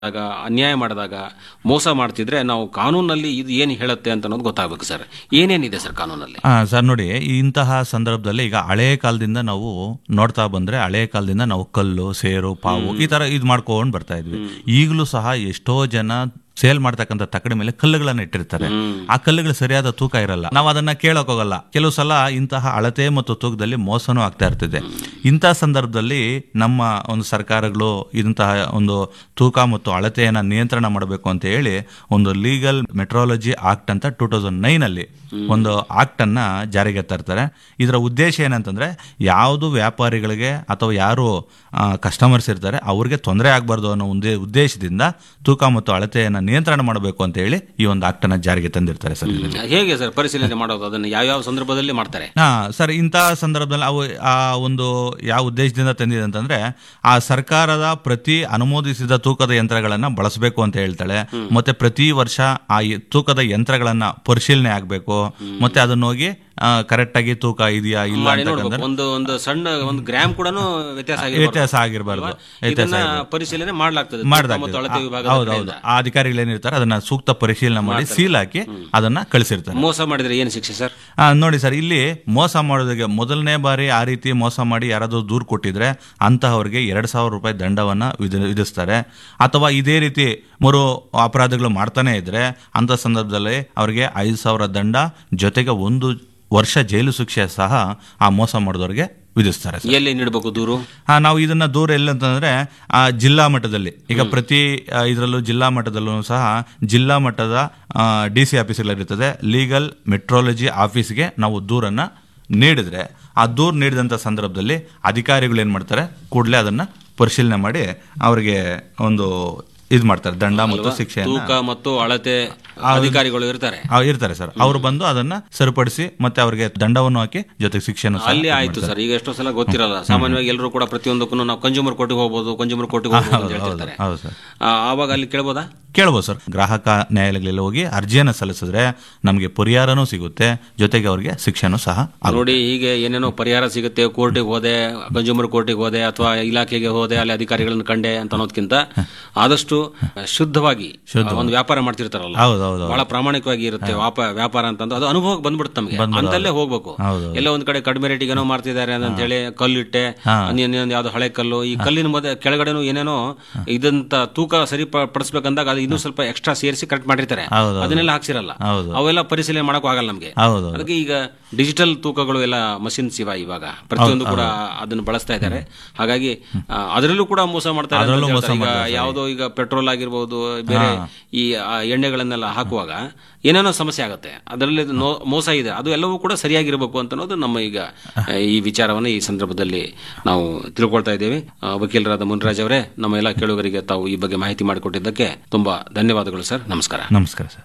ಆಗ ಅನ್ಯಾಯ ಮಾಡಿದಾಗ ಮೋಸ ಮಾಡ್ತಿದ್ರೆ ನಾವು ಕಾನೂನಲ್ಲಿ ಇದು ಏನು ಹೇಳುತ್ತೆ ಅಂತ ಅನ್ನೋದು ಗೊತ್ತಾಗಬೇಕು ಸರ್ ಏನೇನಿದೆ ಸರ್ ಕಾನೂನಲ್ಲಿ ಆ, ಸರ್ ನೋಡಿ ಇಂತಹ ಸಂದರ್ಭದಲ್ಲಿ ಈಗ ಹಳೆ ಕಾಲದಿಂದ ನಾವು ನೋಡ್ತಾ ಬಂದ್ರೆ ಹಳೆ ಕಾಲದಿಂದ ನಾವು ಕಲ್ಲು ಸೇರು ಪಾವು ಈ ತರ ಇದು ಮಾಡ್ಕೊಂಡು ಬರ್ತಾ ಇದ್ವಿ ಈಗಲೂ ಸಹ ಎಷ್ಟೋ ಜನ ಸೇಲ್ ಮಾಡ್ತಕ್ಕಂಥ ತಕ್ಕಡಿ ಮೇಲೆ ಕಲ್ಲುಗಳನ್ನ ಇಟ್ಟಿರ್ತಾರೆ ಆ ಕಲ್ಲುಗಳು ಸರಿಯಾದ ತೂಕ ಇರಲ್ಲ ನಾವು ಅದನ್ನ ಕೇಳಕ್ ಹೋಗಲ್ಲ ಕೆಲವು ಸಲ ಇಂತಹ ಅಳತೆ ಮತ್ತು ತೂಕದಲ್ಲಿ ಮೋಸನೂ ಆಗ್ತಾ ಇರ್ತಿದೆ ಇಂತಹ ಸಂದರ್ಭದಲ್ಲಿ ನಮ್ಮ ಒಂದು ಸರ್ಕಾರಗಳು ಇಂತಹ ಒಂದು ತೂಕ ಮತ್ತು ಅಳತೆಯನ್ನ ನಿಯಂತ್ರಣ ಮಾಡಬೇಕು ಅಂತ ಹೇಳಿ ಒಂದು ಲೀಗಲ್ ಮೆಟ್ರಾಲಜಿ ಆಕ್ಟ್ ಅಂತ ಟೂ ತೌಸಂಡ್ ನೈನ್ ಅಲ್ಲಿ ಒಂದು ಆಕ್ಟ್ ಅನ್ನ ಜಾರಿಗೆ ತರ್ತಾರೆ ಇದರ ಉದ್ದೇಶ ಏನಂತಂದ್ರೆ ಯಾವುದು ವ್ಯಾಪಾರಿಗಳಿಗೆ ಅಥವಾ ಯಾರು ಕಸ್ಟಮರ್ಸ್ ಇರ್ತಾರೆ ಅವ್ರಿಗೆ ತೊಂದರೆ ಆಗಬಾರ್ದು ಅನ್ನೋ ಒಂದು ಉದ್ದೇಶದಿಂದ ತೂಕ ಮತ್ತು ಅಳತೆಯನ್ನ ನಿಯಂತ್ರಣ ಮಾಡಬೇಕು ಅಂತ ಹೇಳಿ ಈ ಒಂದು ಆಕ್ಟ್ ಅನ್ನ ಜಾರಿಗೆ ತಂದಿರ್ತಾರೆ ಸರ್ ಇದರಲ್ಲಿ. ಹೇಗೆ ಸರ್ ಪರಿಶೀಲನೆ ಮಾಡೋದು ಅದನ್ನು ಯಾವ್ಯಾವ ಸಂದರ್ಭದಲ್ಲಿ ಮಾಡ್ತಾರೆ ಹಾ ಸರ್ ಇಂತಹ ಸಂದರ್ಭದಲ್ಲಿ ಅವು ಆ ಒಂದು ಯಾವ ಉದ್ದೇಶದಿಂದ ತಂದಿದೆ ಅಂತಂದ್ರೆ ಆ ಸರ್ಕಾರದ ಪ್ರತಿ ಅನುಮೋದಿಸಿದ ತೂಕದ ಯಂತ್ರಗಳನ್ನ ಬಳಸಬೇಕು ಅಂತ ಹೇಳ್ತಾಳೆ ಮತ್ತೆ ಪ್ರತಿ ವರ್ಷ ಆ ಯ- ತೂಕದ ಯಂತ್ರಗಳನ್ನ ಪರಿಶೀಲನೆ ಆಗಬೇಕು ಮತ್ತೆ ಅದನ್ನ ಹೋಗಿ ಕರೆಕ್ಟ್ ಆಗಿ ತೂಕ ಇದೆಯಾ ಇಲ್ಲ ಮಾಡಿ ಅಂತಕ್ಕಂಥ ನೋಡ್ಬೇಕು ಒಂದು ಒಂದು ಸಣ್ಣ ಒಂದು ಗ್ರಾಮ್ ಕೂಡ ವ್ಯತ್ಯಾಸ ಆಗಿರ್ಬಾರ್ದು. ವ್ಯತ್ಯಾಸ ಆಗಿರಬಾರ್ದು ಅಲ್ವಾ? ಇದನ್ನ ಪರಿಶೀಲನೆ ಮಾಡಲಾಗ್ತದೆ ಮಾಡ್ದಾಗ್ತದೆ. ಮತ್ತು ಅಳತೆ ವಿಭಾಗದ ಹೌದು ಹೌದು ಕಡೆಯಿಂದ. ಆ ಅಧಿಕಾರಿಗಳು ಏನಿರ್ತಾರೆ ಅದನ್ನ ಸೂಕ್ತ ಪರಿಶೀಲನೆ ಮಾಡಿ ಸೀಲ್ ಹಾಕಿ ಅದನ್ನ ಕಳಿಸಿರ್ತಾರೆ ಮೋಸ ಮಾಡಿದ್ರೆ ಏನು ಶಿಕ್ಷೆ ಸರ್ ಆ, ನೋಡಿ ಸರ್ ಇಲ್ಲಿ ಮೋಸ ಮಾಡೋದಕ್ಕೆ ಮೊದಲನೇ ಬಾರಿ ಆ ರೀತಿ ಮೋಸ ಮಾಡಿ ಯಾರಾದರೂ ದೂರು ಕೊಟ್ಟಿದ್ರೆ ಅಂತಹವರಿಗೆ ಎರಡು ಸಾವಿರ ರೂಪಾಯಿ ದಂಡವನ್ನ ವಿಧ- ವಿಧಿಸ್ತಾರೆ ಅಥವಾ ಇದೇ ರೀತಿ ಮರು ಅಪರಾಧಗಳು ಮಾಡ್ತಾನೆ ಇದ್ರೆ ಅಂತ ಸಂದರ್ಭದಲ್ಲಿ ಅವರಿಗೆ ಐದು ಸಾವಿರ ದಂಡ ಜೊತೆಗೆ ಒಂದು ವರ್ಷ ಜೈಲು ಶಿಕ್ಷೆ ಸಹ ಆ ಮೋಸ ಮಾಡಿದವರಿಗೆ ವಿಧಿಸ್ತಾರೆ ಸರ್. ಎಲ್ಲಿ ನೀಡಬೇಕು ದೂರು ಆ, ನಾವು ಇದನ್ನ ದೂರ ಎಲ್ಲಂತಂದ್ರೆ ಆ ಜಿಲ್ಲಾ ಮಟ್ಟದಲ್ಲಿ ಈಗ ಪ್ರತಿ ಆ, ಇದರಲ್ಲೂ ಜಿಲ್ಲಾ ಮಟ್ಟದಲ್ಲೂ ಸಹ ಜಿಲ್ಲಾ ಮಟ್ಟದ ಡಿ ಸಿ ಆಫೀಸ್ಗಳಿರ್ತದೆ ಲೀಗಲ್ ಮೆಟ್ರಾಲಜಿ ಆಫೀಸ್ಗೆ ನಾವು ದೂರನ್ನ ನೀಡಿದ್ರೆ ಆ ದೂರು ನೀಡಿದಂಥ ಸಂದರ್ಭದಲ್ಲಿ ಅಧಿಕಾರಿಗಳು ಏನು ಮಾಡ್ತಾರೆ ಕೂಡಲೇ ಅದನ್ನ ಪರಿಶೀಲನೆ ಮಾಡಿ ಅವರಿಗೆ ಒಂದು ಇದು ಮಾಡ್ತಾರೆ ದಂಡ ಮತ್ತು ಶಿಕ್ಷೆಯನ್ನ ತೂಕ ಮತ್ತು ಅಳತೆ ಅಧಿಕಾರಿಗಳು ಇರ್ತಾರೆ ಆ, ಇರ್ತಾರೆ ಸರ್ ಅವರು ಬಂದು ಅದನ್ನ ಸರಿಪಡಿಸಿ ಮತ್ತೆ ಅವರಿಗೆ ದಂಡವನ್ನು ಹಾಕಿ ಜೊತೆಗೆ ಶಿಕ್ಷೆಯನ್ನು ಸಹ ಅಲ್ಲಿ ಆಯ್ತು ಸರ್ ಈಗ ಎಷ್ಟೋ ಸಲ ಗೊತ್ತಿರಲ್ಲ ಸಾಮಾನ್ಯವಾಗಿ ಎಲ್ಲರೂ ಕೂಡ ಪ್ರತಿಯೊಂದಕ್ಕೂ ನಾವು ಕನ್ಸ್ಯೂಮರ್ ಕೋರ್ಟಿಗೆ ಹೋಗ್ಬೋದು ಕನ್ಸ್ಯೂಮರ್ ಕೋರ್ಟಿಗೆ ಹೋಗ್ಬೋದು ಅಂತ ಹೇಳ್ತಿರ್ತಾರೆ ಹೌದು ಸರ್ ಆ, ಆವಾಗ ಅಲ್ಲಿ ಕೇಳ್ಬೋದಾ ಕೇಳ್ಬೋದು ಸರ್ ಗ್ರಾಹಕ ನ್ಯಾಯಾಲಯಗಳಲ್ಲಿ ಹೋಗಿ ಅರ್ಜಿಯನ್ನು ಸಲ್ಲಿಸಿದ್ರೆ ನಮಗೆ ಪರಿಹಾರನೂ ಸಿಗುತ್ತೆ ಜೊತೆಗೆ ಅವರಿಗೆ ಶಿಕ್ಷೆನೂ ಸಹ ಆಗುತ್ತೆ. ನೋಡಿ ಹೀಗೆ ಏನೇನೋ ಪರಿಹಾರ ಸಿಗುತ್ತೆ ಕೋರ್ಟಿಗೆ ಹೋದೆ ಕನ್ಸ್ಯೂಮರ್ ಕೋರ್ಟಿಗೆ ಹೋದೆ ಅಥವಾ ಇಲಾಖೆಗೆ ಹೋದೆ ಅಲ್ಲಿ ಅಧಿಕಾರಿಗಳನ್ನ ಕಂಡೆ ಅಂತ ಅನ್ನೋದಕ್ಕಿಂತ ಆದಷ್ಟು ಶುದ್ಧವಾಗಿ ಒಂದು ವ್ಯಾಪಾರ ಮಾಡ್ತಿರ್ತಾರಲ್ಲ ಹೌದು ಹೌದು ಬಹಳ ಪ್ರಾಮಾಣಿಕವಾಗಿ ಇರುತ್ತೆ ವ್ಯಾಪ- ವ್ಯಾಪಾರ ಅಂತಂದ್ರೆ ಅದು ಅನುಭವಕ್ಕೆ ಬಂದ್ಬಿಡುತ್ತೆ ನಮಗೆ ಅಂತಲ್ಲೇ ಹೋಗ್ಬೇಕು ಹೌದು. ಎಲ್ಲ ಒಂದ್ ಕಡೆ ಕಡಿಮೆ ರೇಟಿಗೆ ಏನೋ ಮಾಡ್ತಿದ್ದಾರೆ ಅಂತ ಹೇಳಿ ಕಲ್ಲಿಟ್ಟೆ ಇನ್ನೊಂದು ಯಾವ್ದು ಹಳೆ ಕಲ್ಲು ಈ ಕಲ್ಲಿನ ಮಧ್ಯೆ ಕೆಳಗಡೆನೂ ಏನೇನೋ ಇದಂತ ತೂಕ ಸರಿ ಪ- ಪಡಿಸ್ಬೇಕಂದಾಗ ಅದು ಇನ್ನೂ ಸ್ವಲ್ಪ ಎಕ್ಸ್ಟ್ರಾ ಸೇರಿಸಿ ಕರೆಕ್ಟ್ ಮಾಡಿರ್ತಾರೆ ಹೌದು, ಹೌದು. ಅದನ್ನೆಲ್ಲ ಹಾಕ್ಸಿರಲ್ಲ ಹೌದು. ಅವೆಲ್ಲ ಪರಿಶೀಲನೆ ಮಾಡಕ್ಕೂ ಆಗಲ್ಲ ನಮಗೆ ಹೌದು ಅದಕ್ಕೆ ಈಗ ಡಿಜಿಟಲ್ ತೂಕಗಳು ಎಲ್ಲ ಮಷಿನ್ಸ್ ಇವ ಇವಾಗ ಪ್ರತಿಯೊಂದು ಕೂಡ ಅದನ್ನು ಬಳಸ್ತಾ ಇದ್ದಾರೆ ಹಾಗಾಗಿ ಆ, ಅದರಲ್ಲೂ ಕೂಡ ಮೋಸ ಮಾಡ್ತಾರೆ ಅಂತ ಅದರಲ್ಲೂ ಮೋಸ ಹೇಳ್ತಾರೆ. ಈಗ ಯಾವುದೋ ಈಗ ಪೆಟ್ರೋಲ್ ಆಗಿರ್ಬೋದು ಬೇರೆ ಈ ಆ, ಎಣ್ಣೆಗಳನ್ನೆಲ್ಲ ಹಾಕುವಾಗ ಏನೇನೋ ಸಮಸ್ಯೆ ಆಗುತ್ತೆ ಅದರಲ್ಲಿ ನೋ- ಮೋಸ ಇದೆ ಅದು ಎಲ್ಲವೂ ಕೂಡ ಸರಿಯಾಗಿರಬೇಕು ಅಂತ ಅನ್ನೋದು ನಮ್ಮ ಈಗ ಆ, ಈ ವಿಚಾರವನ್ನು ಈ ಸಂದರ್ಭದಲ್ಲಿ ನಾವು ತಿಳ್ಕೊಳ್ತಾ ಇದ್ದೇವೆ ಆ, ವಕೀಲರಾದ ಮುನ್ರಾಜ್ ಅವರೇ ನಮ್ಮ ಎಲ್ಲ ಕೇಳುಗರಿಗೆ ತಾವು ಈ ಬಗ್ಗೆ ಮಾಹಿತಿ ಮಾಡಿಕೊಟ್ಟಿದ್ದಕ್ಕೆ ತುಂಬಾ ಧನ್ಯವಾದಗಳು ಸರ್ ನಮಸ್ಕಾರ ನಮಸ್ಕಾರ ಸರ್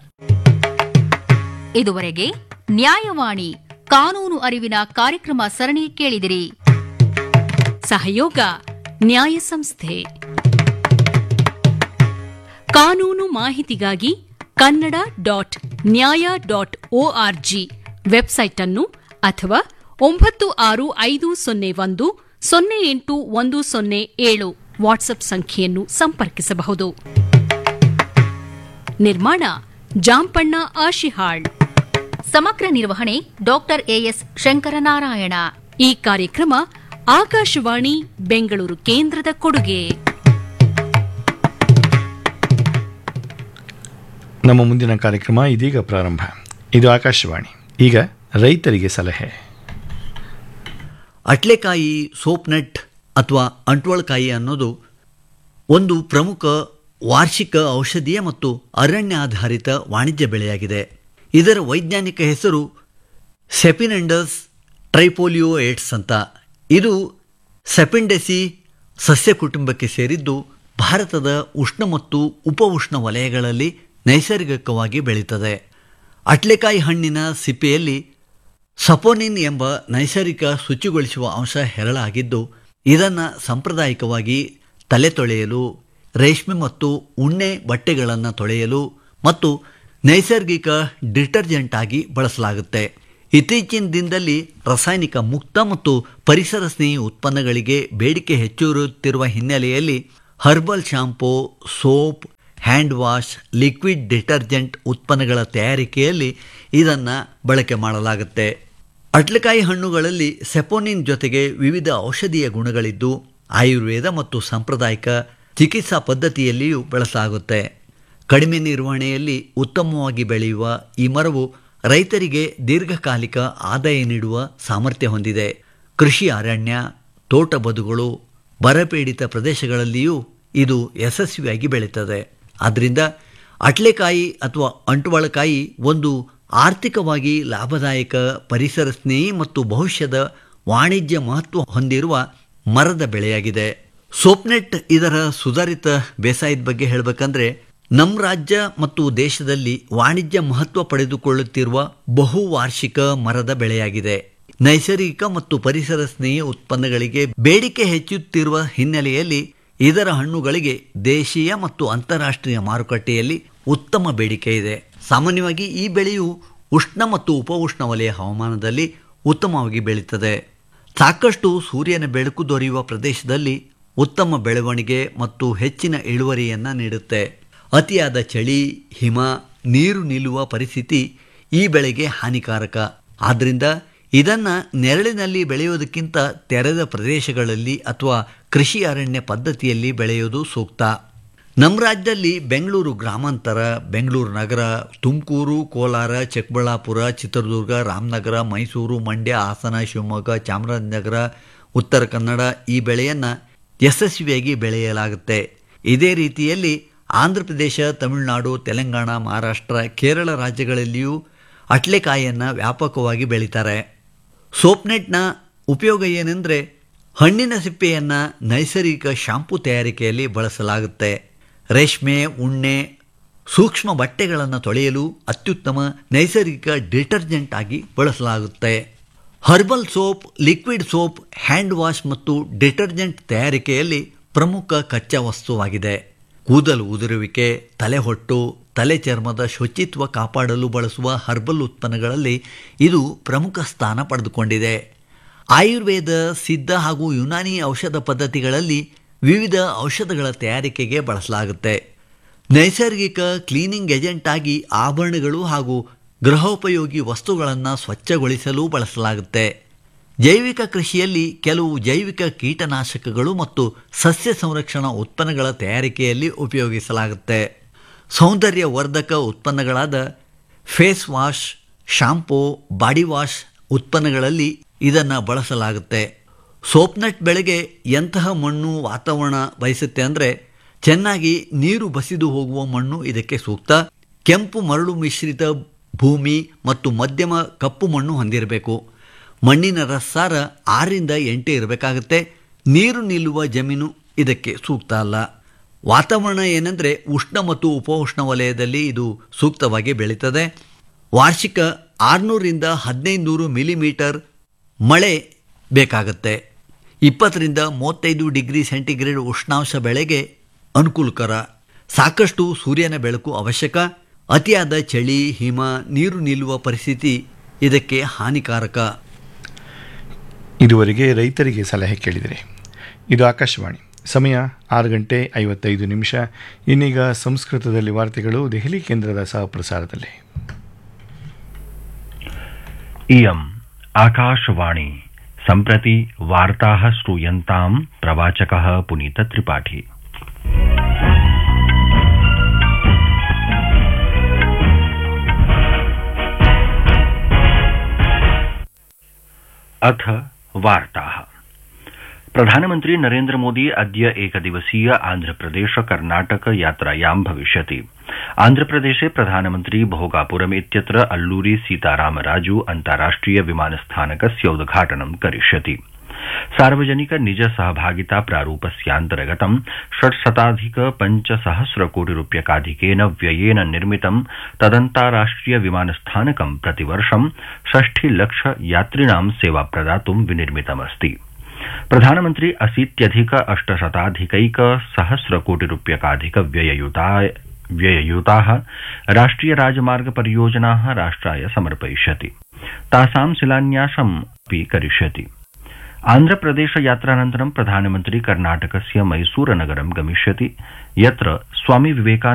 ಇದುವರೆಗೆ ನ್ಯಾಯವಾಣಿ ಕಾನೂನು ಅರಿವಿನ ಕಾರ್ಯಕ್ರಮ ಸರಣಿ ಕೇಳಿದಿರಿ ಸಹಯೋಗ ನ್ಯಾಯ ಸಂಸ್ಥೆ ಕಾನೂನು ಮಾಹಿತಿಗಾಗಿ Kannada dot Nyaya dot ORG website ಅನ್ನು ಅಥವಾ ಒಂಬತ್ತು ಆರು ಐದು ಸೊನ್ನೆ ಒಂದು ಸೊನ್ನೆ ಎಂಟು ಒಂದು ಸೊನ್ನೆ ಏಳು ವಾಟ್ಸ್ಆಪ್ ಸಂಖ್ಯೆಯನ್ನು ಸಂಪರ್ಕಿಸಬಹುದು ನಿರ್ಮಾಣ ಜಾಂಪಣ್ಣ ಆಶಿಹಾಳ್ ಸಮಗ್ರ ನಿರ್ವಹಣೆ ಡಾಕ್ಟರ್ ಎಎಸ್ ಶಂಕರನಾರಾಯಣ ಈ ಕಾರ್ಯಕ್ರಮ ಆಕಾಶವಾಣಿ ಬೆಂಗಳೂರು ಕೇಂದ್ರದ ಕೊಡುಗೆ ನಮ್ಮ ಮುಂದಿನ ಕಾರ್ಯಕ್ರಮ ಇದೀಗ ಪ್ರಾರಂಭ ಇದು ಆಕಾಶವಾಣಿ ಈಗ ರೈತರಿಗೆ ಸಲಹೆ ಅಟ್ಲೆಕಾಯಿ ಸೋಪ್ನಟ್ ಅಥವಾ ಅಂಟ್ವಳಕಾಯಿ ಅನ್ನೋದು ಒಂದು ಪ್ರಮುಖ ವಾರ್ಷಿಕ ಔಷಧೀಯ ಮತ್ತು ಅರಣ್ಯ ಆಧಾರಿತ ವಾಣಿಜ್ಯ ಬೆಳೆಯಾಗಿದೆ ಇದರ ವೈಜ್ಞಾನಿಕ ಹೆಸರು ಸೆಪಿನೆಂಡಸ್ ಟ್ರೈಪೋಲಿಯೋ ಏಟ್ಸ್ ಅಂತ ಇದು ಸೆಪಿಂಡೆಸಿ ಸಸ್ಯ ಕುಟುಂಬಕ್ಕೆ ಸೇರಿದ್ದು ಭಾರತದ ಉಷ್ಣ ಮತ್ತು ಉಪ ಉಷ್ಣ ವಲಯಗಳಲ್ಲಿ ನೈಸರ್ಗಿಕವಾಗಿ ಬೆಳೀತದೆ ಅಟ್ಲೆಕಾಯಿ ಹಣ್ಣಿನ ಸಿಪ್ಪೆಯಲ್ಲಿ ಸಪೋನಿನ್ ಎಂಬ ನೈಸರ್ಗಿಕ ಶುಚಿಗೊಳಿಸುವ ಅಂಶ ಹೇರಳಾಗಿದ್ದು ಇದನ್ನು ಸಾಂಪ್ರದಾಯಿಕವಾಗಿ ತಲೆ ತೊಳೆಯಲು ರೇಷ್ಮೆ ಮತ್ತು ಉಣ್ಣೆ ಬಟ್ಟೆಗಳನ್ನು ತೊಳೆಯಲು ಮತ್ತು ನೈಸರ್ಗಿಕ ಡಿಟರ್ಜೆಂಟ್ ಆಗಿ ಬಳಸಲಾಗುತ್ತೆ ಇತ್ತೀಚಿನ ದಿನದಲ್ಲಿ ರಾಸಾಯನಿಕ ಮುಕ್ತ ಮತ್ತು ಪರಿಸರ ಸ್ನೇಹಿ ಉತ್ಪನ್ನಗಳಿಗೆ ಬೇಡಿಕೆ ಹೆಚ್ಚಿರುತ್ತಿರುವ ಹಿನ್ನೆಲೆಯಲ್ಲಿ herbal shampoo soap hand wash liquid detergent ಉತ್ಪನ್ನಗಳ ತಯಾರಿಕೆಯಲ್ಲಿ ಇದನ್ನು ಬಳಕೆ ಮಾಡಲಾಗುತ್ತೆ ಅಟ್ಲಕಾಯಿ ಹಣ್ಣುಗಳಲ್ಲಿ ಸೆಪೋನಿನ್ ಜೊತೆಗೆ ವಿವಿಧ ಔಷಧೀಯ ಗುಣಗಳಿದ್ದು ಆಯುರ್ವೇದ ಮತ್ತು ಸಾಂಪ್ರದಾಯಿಕ ಚಿಕಿತ್ಸಾ ಪದ್ಧತಿಯಲ್ಲಿಯೂ ಬಳಸಲಾಗುತ್ತೆ ಕಡಿಮೆ ನಿರ್ವಹಣೆಯಲ್ಲಿ ಉತ್ತಮವಾಗಿ ಬೆಳೆಯುವ ಈ ಮರವು ರೈತರಿಗೆ ದೀರ್ಘಕಾಲಿಕ ಆದಾಯ ನೀಡುವ ಸಾಮರ್ಥ್ಯ ಹೊಂದಿದೆ ಕೃಷಿ ಅರಣ್ಯ ತೋಟ ಬದುಗಳು ಬರಪೀಡಿತ ಪ್ರದೇಶಗಳಲ್ಲಿಯೂ ಇದು ಯಶಸ್ವಿಯಾಗಿ ಬೆಳೀತದೆ ಆದ್ದರಿಂದ ಅಟ್ಲೆಕಾಯಿ ಅಥವಾ ಅಂಟುವಳಕಾಯಿ ಒಂದು ಆರ್ಥಿಕವಾಗಿ ಲಾಭದಾಯಕ ಪರಿಸರ ಸ್ನೇಹಿ ಮತ್ತು ಭವಿಷ್ಯದ ವಾಣಿಜ್ಯ ಮಹತ್ವ ಹೊಂದಿರುವ ಮರದ ಬೆಳೆಯಾಗಿದೆ ಸೋಪ್ನೆಟ್ ಇದರ ಸುಧಾರಿತ ಬೇಸಾಯದ ಬಗ್ಗೆ ಹೇಳಬೇಕಂದ್ರೆ ನಮ್ಮ ರಾಜ್ಯ ಮತ್ತು ದೇಶದಲ್ಲಿ ವಾಣಿಜ್ಯ ಮಹತ್ವ ಪಡೆದುಕೊಳ್ಳುತ್ತಿರುವ ಬಹುವಾರ್ಷಿಕ ಮರದ ಬೆಳೆಯಾಗಿದೆ ನೈಸರ್ಗಿಕ ಮತ್ತು ಪರಿಸರ ಸ್ನೇಹಿ ಉತ್ಪನ್ನಗಳಿಗೆ ಬೇಡಿಕೆ ಹೆಚ್ಚುತ್ತಿರುವ ಹಿನ್ನೆಲೆಯಲ್ಲಿ ಇದರ ಹಣ್ಣುಗಳಿಗೆ ದೇಶೀಯ ಮತ್ತು ಅಂತಾರಾಷ್ಟ್ರೀಯ ಮಾರುಕಟ್ಟೆಯಲ್ಲಿ ಉತ್ತಮ ಬೇಡಿಕೆ ಇದೆ ಸಾಮಾನ್ಯವಾಗಿ ಈ ಬೆಳೆಯು ಉಷ್ಣ ಮತ್ತು ಉಪ ಉಷ್ಣ ವಲಯ ಹವಾಮಾನದಲ್ಲಿ ಉತ್ತಮವಾಗಿ ಬೆಳೀತದೆ ಸಾಕಷ್ಟು ಸೂರ್ಯನ ಬೆಳಕು ದೊರೆಯುವ ಪ್ರದೇಶದಲ್ಲಿ ಉತ್ತಮ ಬೆಳವಣಿಗೆ ಮತ್ತು ಹೆಚ್ಚಿನ ಇಳುವರಿಯನ್ನು ನೀಡುತ್ತೆ ಅತಿಯಾದ ಚಳಿ ಹಿಮ ನೀರು ನಿಲ್ಲುವ ಪರಿಸ್ಥಿತಿ ಈ ಬೆಳೆಗೆ ಹಾನಿಕಾರಕ ಆದ್ದರಿಂದ ಇದನ್ನು ನೆರಳಿನಲ್ಲಿ ಬೆಳೆಯೋದಕ್ಕಿಂತ ತೆರೆದ ಪ್ರದೇಶಗಳಲ್ಲಿ ಅಥವಾ ಕೃಷಿ ಅರಣ್ಯ ಪದ್ಧತಿಯಲ್ಲಿ ಬೆಳೆಯೋದು ಸೂಕ್ತ ನಮ್ಮ ರಾಜ್ಯದಲ್ಲಿ ಬೆಂಗಳೂರು ಗ್ರಾಮಾಂತರ ಬೆಂಗಳೂರು ನಗರ ತುಮಕೂರು ಕೋಲಾರ ಚಿಕ್ಕಬಳ್ಳಾಪುರ ಚಿತ್ರದುರ್ಗ ರಾಮನಗರ ಮೈಸೂರು ಮಂಡ್ಯ ಹಾಸನ ಶಿವಮೊಗ್ಗ ಚಾಮರಾಜನಗರ ಉತ್ತರ ಕನ್ನಡ ಈ ಬೆಳೆಯನ್ನು ಯಶಸ್ವಿಯಾಗಿ ಬೆಳೆಯಲಾಗುತ್ತೆ ಇದೇ ರೀತಿಯಲ್ಲಿ ಆಂಧ್ರ ಪ್ರದೇಶ ತಮಿಳುನಾಡು ತೆಲಂಗಾಣ ಮಹಾರಾಷ್ಟ್ರ ಕೇರಳ ರಾಜ್ಯಗಳಲ್ಲಿಯೂ ಅಟ್ಲೆಕಾಯಿಯನ್ನು ವ್ಯಾಪಕವಾಗಿ ಬೆಳೀತಾರೆ ಸೋಪ್ನೆಟ್ನ ಉಪಯೋಗ ಏನೆಂದರೆ ಹಣ್ಣಿನ ಸಿಪ್ಪೆಯನ್ನು ನೈಸರ್ಗಿಕ ಶಾಂಪೂ ತಯಾರಿಕೆಯಲ್ಲಿ ಬಳಸಲಾಗುತ್ತೆ ರೇಷ್ಮೆ ಉಣ್ಣೆ ಸೂಕ್ಷ್ಮ ಬಟ್ಟೆಗಳನ್ನು ತೊಳೆಯಲು ಅತ್ಯುತ್ತಮ ನೈಸರ್ಗಿಕ ಡಿಟರ್ಜೆಂಟ್ ಆಗಿ ಬಳಸಲಾಗುತ್ತೆ herbal soap liquid soap hand wash ಮತ್ತು ಡಿಟರ್ಜೆಂಟ್ ತಯಾರಿಕೆಯಲ್ಲಿ ಪ್ರಮುಖ ಕಚ್ಚಾ ವಸ್ತುವಾಗಿದೆ ಕೂದಲು ಉದುರುವಿಕೆ ತಲೆಹೊಟ್ಟು ತಲೆ ಚರ್ಮದ ಶುಚಿತ್ವ ಕಾಪಾಡಲು ಬಳಸುವ ಹರ್ಬಲ್ ಉತ್ಪನ್ನಗಳಲ್ಲಿ ಇದು ಪ್ರಮುಖ ಸ್ಥಾನ ಪಡೆದುಕೊಂಡಿದೆ ಆಯುರ್ವೇದ ಸಿದ್ಧ ಹಾಗೂ ಯುನಾನಿ ಔಷಧ ಪದ್ಧತಿಗಳಲ್ಲಿ ವಿವಿಧ ಔಷಧಗಳ ತಯಾರಿಕೆಗೆ ಬಳಸಲಾಗುತ್ತೆ ನೈಸರ್ಗಿಕ ಕ್ಲೀನಿಂಗ್ ಏಜೆಂಟ್ ಆಗಿ ಆಭರಣಗಳು ಹಾಗೂ ಗೃಹೋಪಯೋಗಿ ವಸ್ತುಗಳನ್ನು ಸ್ವಚ್ಛಗೊಳಿಸಲು ಬಳಸಲಾಗುತ್ತೆ ಜೈವಿಕ ಕೃಷಿಯಲ್ಲಿ ಕೆಲವು ಜೈವಿಕ ಕೀಟನಾಶಕಗಳು ಮತ್ತು ಸಸ್ಯ ಸಂರಕ್ಷಣಾ ಉತ್ಪನ್ನಗಳ ತಯಾರಿಕೆಯಲ್ಲಿ ಉಪಯೋಗಿಸಲಾಗುತ್ತೆ ಸೌಂದರ್ಯ ವರ್ಧಕ ಉತ್ಪನ್ನಗಳಾದ face wash shampoo body wash ಉತ್ಪನ್ನಗಳಲ್ಲಿ ಇದನ್ನು ಬಳಸಲಾಗುತ್ತೆ ಸೋಪ್ನಟ್ ಬೆಳೆಗೆ ಎಂತಹ ಮಣ್ಣು ವಾತಾವರಣ ಬಯಸುತ್ತೆ ಅಂದರೆ ಚೆನ್ನಾಗಿ ನೀರು ಬಸಿದು ಹೋಗುವ ಮಣ್ಣು ಇದಕ್ಕೆ ಸೂಕ್ತ ಕೆಂಪು ಮರಳು ಮಿಶ್ರಿತ ಭೂಮಿ ಮತ್ತು ಮಧ್ಯಮ ಕಪ್ಪು ಮಣ್ಣು ಹೊಂದಿರಬೇಕು ಮಣ್ಣಿನ ರಸಾರ ಆರರಿಂದ ಎಂಟು ಇರಬೇಕಾಗುತ್ತೆ ನೀರು ನಿಲ್ಲುವ ಜಮೀನು ಇದಕ್ಕೆ ಸೂಕ್ತ ಅಲ್ಲ ವಾತಾವರಣ ಏನೆಂದರೆ ಉಷ್ಣ ಮತ್ತು ಉಪೋಷ್ಣ ವಲಯದಲ್ಲಿ ಇದು ಸೂಕ್ತವಾಗಿ ಬೆಳೀತದೆ ವಾರ್ಷಿಕ ಆರುನೂರಿಂದ ಹದಿನೈದು ನೂರು ಮಿಲಿಮೀಟರ್ ಮಳೆ ಬೇಕಾಗುತ್ತೆ ಇಪ್ಪತ್ತರಿಂದ ಮೂವತ್ತೈದು ಡಿಗ್ರಿ ಸೆಂಟಿಗ್ರೇಡ್ ಉಷ್ಣಾಂಶ ಬೆಳೆಗೆ ಅನುಕೂಲಕರ ಸಾಕಷ್ಟು ಸೂರ್ಯನ ಬೆಳಕು ಅವಶ್ಯಕ ಅತಿಯಾದ ಚಳಿ ಹಿಮ ನೀರು ನಿಲ್ಲುವ ಪರಿಸ್ಥಿತಿ ಇದಕ್ಕೆ ಹಾನಿಕಾರಕ ಇದುವರೆಗೆ ರೈತರಿಗೆ ಸಲಹೆ ಕೇಳಿದರೆ ಇದು ಆಕಾಶವಾಣಿ ಸಮಯ ಆರು ಗಂಟೆ ಐವತ್ತೈದು ನಿಮಿಷ ಇನ್ನೀಗ ಸಂಸ್ಕೃತದಲ್ಲಿ ವಾರ್ತೆಗಳು ದೆಹಲಿ ಕೇಂದ್ರದ ಸಹಪ್ರಸಾರದಲ್ಲಿ इयम् आकाशवाणी सम्प्रति वार्ताः श्रूयन्ताम् प्रवाचकः पुनीतत्रिपाठी अथ वार्ताः प्रधानमन्त्री नरेन्द्र मोदी अद्य एकदिवसीय आन्ध्रप्रदेश कर्नाटक यात्रायां भविष्यति आन्ध्रप्रदेशे प्रधानमन्त्री भोगापुरम् इत्यत्र अल्लूरी सीतारामराजू अन्ताराष्ट्रिय विमानस्थानकस्य उद्घाटनं करिष्यति सार्वजनिक निज सहभागिता प्रारूपस्यान्तर्गतं षट्शताधिक पञ्चसहस्र कोटि रूप्यकाधिकेन व्ययेन निर्मितं तदन्ताराष्ट्रिय विमानस्थानकं प्रतिवर्षं षष्ठि लक्ष यात्रिणां सेवा प्रदातुं विनिर्मितमस्ति प्रधानमन्त्री अशीत्यधिक अष्टशताधिकैक सहस्र कोटि रूप्यकाधिक व्यययुताय व्यययुताः राष्ट्रिय राजमार्ग परियोजनाः राष्ट्राय समर्पयिष्यति तासां शिलान्यासम् अपि करिष्यति आन्ध्रप्रदेशयात्रानन्तरं प्रधानमन्त्री कर्णाटकस्य मैसूरनगरं गमिष्यति यत्र स्वामी विवेकानन्द